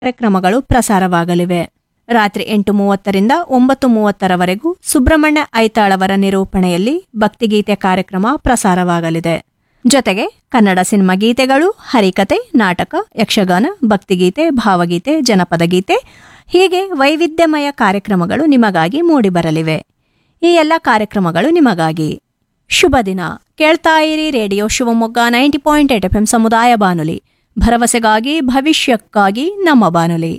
ಕಾರ್ಯಕ್ರಮಗಳು ಪ್ರಸಾರವಾಗಲಿವೆ ರಾತ್ರಿ ಎಂಟು ಮೂವತ್ತರಿಂದ ಒಂಬತ್ತು ಮೂವತ್ತರವರೆಗೂ ಸುಬ್ರಹ್ಮಣ್ಯ ಐತಾಳವರ ನಿರೂಪಣೆಯಲ್ಲಿ ಭಕ್ತಿಗೀತೆ ಕಾರ್ಯಕ್ರಮ ಪ್ರಸಾರವಾಗಲಿದೆ ಜೊತೆಗೆ ಕನ್ನಡ ಸಿನಿಮಾ ಗೀತೆಗಳು ಹರಿಕತೆ ನಾಟಕ ಯಕ್ಷಗಾನ ಭಕ್ತಿಗೀತೆ ಭಾವಗೀತೆ ಜನಪದ ಗೀತೆ ಹೀಗೆ ವೈವಿಧ್ಯಮಯ ಕಾರ್ಯಕ್ರಮಗಳು ನಿಮಗಾಗಿ ಮೂಡಿಬರಲಿವೆ ಈ ಎಲ್ಲ ಕಾರ್ಯಕ್ರಮಗಳು ನಿಮಗಾಗಿ ಶುಭ ದಿನ ಕೇಳ್ತಾ ಇರಿ radio Shivamogga ninety point eight F M ಸಮುದಾಯ ಬಾನುಲಿ ಭರವಸೆಗಾಗಿ ಭವಿಷ್ಯಕ್ಕಾಗಿ ನಮ್ಮ ಬಾನುಲಿ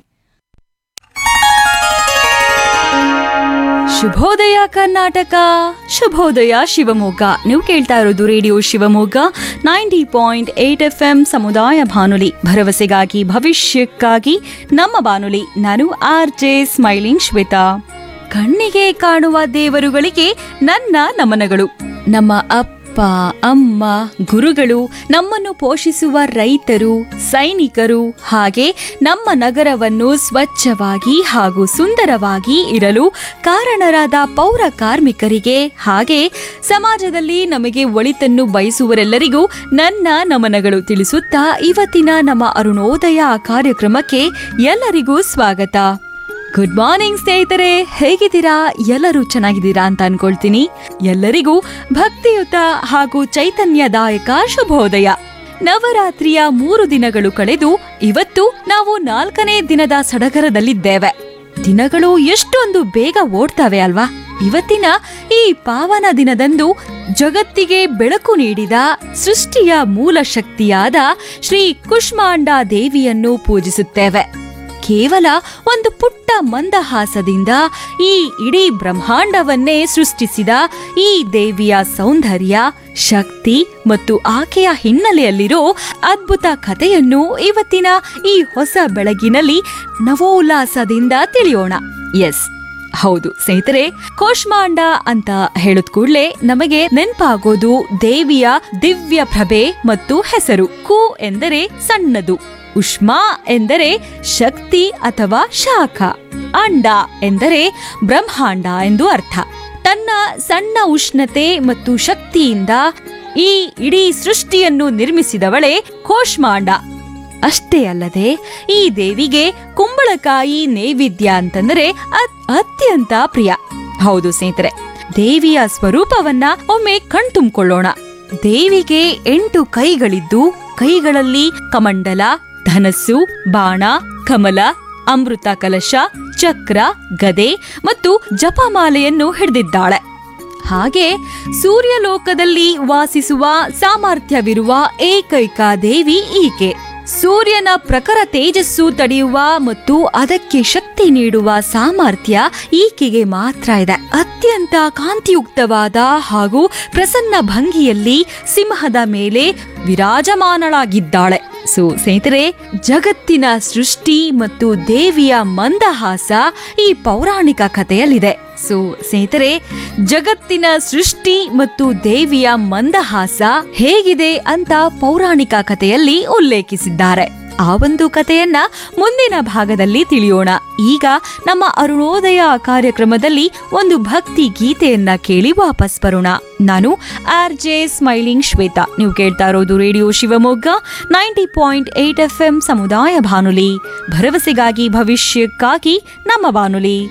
ಶುಭೋದಯ ಕರ್ನಾಟಕ ಶುಭೋದಯ ಶಿವಮೊಗ್ಗ ನೀವು ಕೇಳ್ತಾ ಇರೋದು radio Shivamogga ninety point eight F M ಸಮುದಾಯ ಬಾನುಲಿ ಭರವಸೆಗಾಗಿ ಭವಿಷ್ಯಕ್ಕಾಗಿ ನಮ್ಮ ಬಾನುಲಿ ನಾನು ಆರ್ ಜೆ ಸ್ಮೈಲಿಂಗ್ ಶ್ವೇತಾ ಕಣ್ಣಿಗೆ ಕಾಣುವ ದೇವರುಗಳಿಗೆ ನನ್ನ ನಮನಗಳು ನಮ್ಮ ಅಪ್ಪ ಅಮ್ಮ ಗುರುಗಳು ನಮ್ಮನ್ನು ಪೋಷಿಸುವ ರೈತರು ಸೈನಿಕರು ಹಾಗೆ ನಮ್ಮ ನಗರವನ್ನು ಸ್ವಚ್ಛವಾಗಿ ಹಾಗೂ ಸುಂದರವಾಗಿ ಇರಲು ಕಾರಣರಾದ ಪೌರ ಕಾರ್ಮಿಕರಿಗೆ ಹಾಗೆ ಸಮಾಜದಲ್ಲಿ ನಮಗೆ ಒಳಿತನ್ನು ಬಯಸುವರೆಲ್ಲರಿಗೂ ನನ್ನ ನಮನಗಳು ತಿಳಿಸುತ್ತಾ ಇವತ್ತಿನ ನಮ್ಮ ಅರುಣೋದಯ ಕಾರ್ಯಕ್ರಮಕ್ಕೆ ಎಲ್ಲರಿಗೂ ಸ್ವಾಗತ ಗುಡ್ ಮಾರ್ನಿಂಗ್ ಸ್ನೇಹಿತರೆ ಹೇಗಿದ್ದೀರಾ ಎಲ್ಲರೂ ಚೆನ್ನಾಗಿದ್ದೀರಾ ಅಂತ ಅನ್ಕೊಳ್ತೀನಿ ಎಲ್ಲರಿಗೂ ಭಕ್ತಿಯುತ ಹಾಗೂ ಚೈತನ್ಯದಾಯಕ ಶುಭೋದಯ ನವರಾತ್ರಿಯ ಮೂರು ದಿನಗಳು ಕಳೆದು ಇವತ್ತು ನಾವು ನಾಲ್ಕನೇ ದಿನದ ಸಡಗರದಲ್ಲಿದ್ದೇವೆ ದಿನಗಳು ಎಷ್ಟೊಂದು ಬೇಗ ಓಡ್ತವೆ ಅಲ್ವಾ ಇವತ್ತಿನ ಈ ಪಾವನ ದಿನದಂದು ಜಗತ್ತಿಗೆ ಬೆಳಕು ನೀಡಿದ ಸೃಷ್ಟಿಯ ಮೂಲ ಶಕ್ತಿಯಾದ ಶ್ರೀ ಕುಷ್ಮಾಂಡ ದೇವಿಯನ್ನು ಪೂಜಿಸುತ್ತೇವೆ ಕೇವಲ ಒಂದು ಪುಟ್ಟ ಮಂದಹಾಸದಿಂದ ಈ ಇಡೀ ಬ್ರಹ್ಮಾಂಡವನ್ನೇ ಸೃಷ್ಟಿಸಿದ ಈ ದೇವಿಯ ಸೌಂದರ್ಯ ಶಕ್ತಿ ಮತ್ತು ಆಕೆಯ ಹಿನ್ನೆಲೆಯಲ್ಲಿರೋ ಅದ್ಭುತ ಕಥೆಯನ್ನು ಇವತ್ತಿನ ಈ ಹೊಸ ಬೆಳಗಿನಲ್ಲಿ ನವೋಲ್ಲಾಸದಿಂದ ತಿಳಿಯೋಣ ಎಸ್ ಹೌದು ಸ್ನೇಹಿತರೆ ಕೋಷ್ಮಾಂಡ ಅಂತ ಹೇಳಿದ ಕೂಡಲೇ ನಮಗೆ ನೆನಪಾಗೋದು ದೇವಿಯ ದಿವ್ಯ ಪ್ರಭೆ ಮತ್ತು ಹೆಸರು ಕು ಎಂದರೆ ಸಣ್ಣದು ಉಷ್ಮಾ ಎಂದರೆ ಶಕ್ತಿ ಅಥವಾ ಶಾಖ ಅಂಡ ಎಂದರೆ ಬ್ರಹ್ಮಾಂಡ ಎಂದು ಅರ್ಥ ತನ್ನ ಸಣ್ಣ ಉಷ್ಣತೆ ಮತ್ತು ಶಕ್ತಿಯಿಂದ ಈ ಇಡೀ ಸೃಷ್ಟಿಯನ್ನು ನಿರ್ಮಿಸಿದವಳೇ ಕೋಷ್ಮಾಂಡ ಅಷ್ಟೇ ಅಲ್ಲದೆ ಈ ದೇವಿಗೆ ಕುಂಬಳಕಾಯಿ ನೈವೇದ್ಯ ಅಂತಂದರೆ ಅತ್- ಅತ್ಯಂತ ಪ್ರಿಯ ಹೌದು ಸ್ನೇಹಿತರೆ ದೇವಿಯ ಸ್ವರೂಪವನ್ನ ಒಮ್ಮೆ ಕಣ್ತುಂಬಿಕೊಳ್ಳೋಣ ದೇವಿಗೆ ಎಂಟು ಕೈಗಳಿದ್ದು ಕೈಗಳಲ್ಲಿ ಕಮಂಡಲ ಧನಸ್ಸು ಬಾಣ ಕಮಲ ಅಮೃತ ಕಲಶ ಚಕ್ರ ಗದೆ ಮತ್ತು ಜಪಮಾಲೆಯನ್ನು ಹಿಡಿದಿದ್ದಾಳೆ ಹಾಗೆ ಸೂರ್ಯಲೋಕದಲ್ಲಿ ವಾಸಿಸುವ ಸಾಮರ್ಥ್ಯವಿರುವ ಏಕೈಕ ದೇವಿ ಈಕೆ ಸೂರ್ಯನ ಪ್ರಖರ ತೇಜಸ್ಸು ತಡೆಯುವ ಮತ್ತು ಅದಕ್ಕೆ ಶಕ್ತಿ ನೀಡುವ ಸಾಮರ್ಥ್ಯ ಈಕೆಗೆ ಮಾತ್ರ ಇದೆ ಅತ್ಯಂತ ಕಾಂತಿಯುಕ್ತವಾದ ಹಾಗೂ ಪ್ರಸನ್ನ ಭಂಗಿಯಲ್ಲಿ ಸಿಂಹದ ಮೇಲೆ ವಿರಾಜಮಾನಳಾಗಿದ್ದಾಳೆ ಸೊ ಸ್ನೇಹಿತರೆ ಜಗತ್ತಿನ ಸೃಷ್ಟಿ ಮತ್ತು ದೇವಿಯ ಮಂದಹಾಸ ಈ ಪೌರಾಣಿಕ ಕಥೆಯಲ್ಲಿದೆ ಸೊ ಸ್ನೇಹಿತರೆ ಜಗತ್ತಿನ ಸೃಷ್ಟಿ ಮತ್ತು ದೇವಿಯ ಮಂದಹಾಸ ಹೇಗಿದೆ ಅಂತ ಪೌರಾಣಿಕ ಕಥೆಯಲ್ಲಿ ಉಲ್ಲೇಖಿಸಿದ್ದಾರೆ ಆ ಒಂದು ಕಥೆಯನ್ನ ಮುಂದಿನ ಭಾಗದಲ್ಲಿ ತಿಳಿಯೋಣ ಈಗ ನಮ್ಮ ಅರುಣೋದಯ ಕಾರ್ಯಕ್ರಮದಲ್ಲಿ ಒಂದು ಭಕ್ತಿ ಗೀತೆಯನ್ನ ಕೇಳಿ ವಾಪಸ್ ಬರೋಣ ನಾನು ಆರ್ ಜೆ ಸ್ಮೈಲಿಂಗ್ ಶ್ವೇತಾ ನೀವು ಕೇಳ್ತಾ ಇರೋದು radio Shivamogga ninety point eight F M ಸಮುದಾಯ ಬಾನುಲಿ ಭರವಸೆಗಾಗಿ ಭವಿಷ್ಯಕ್ಕಾಗಿ ನಮ್ಮ ಬಾನುಲಿ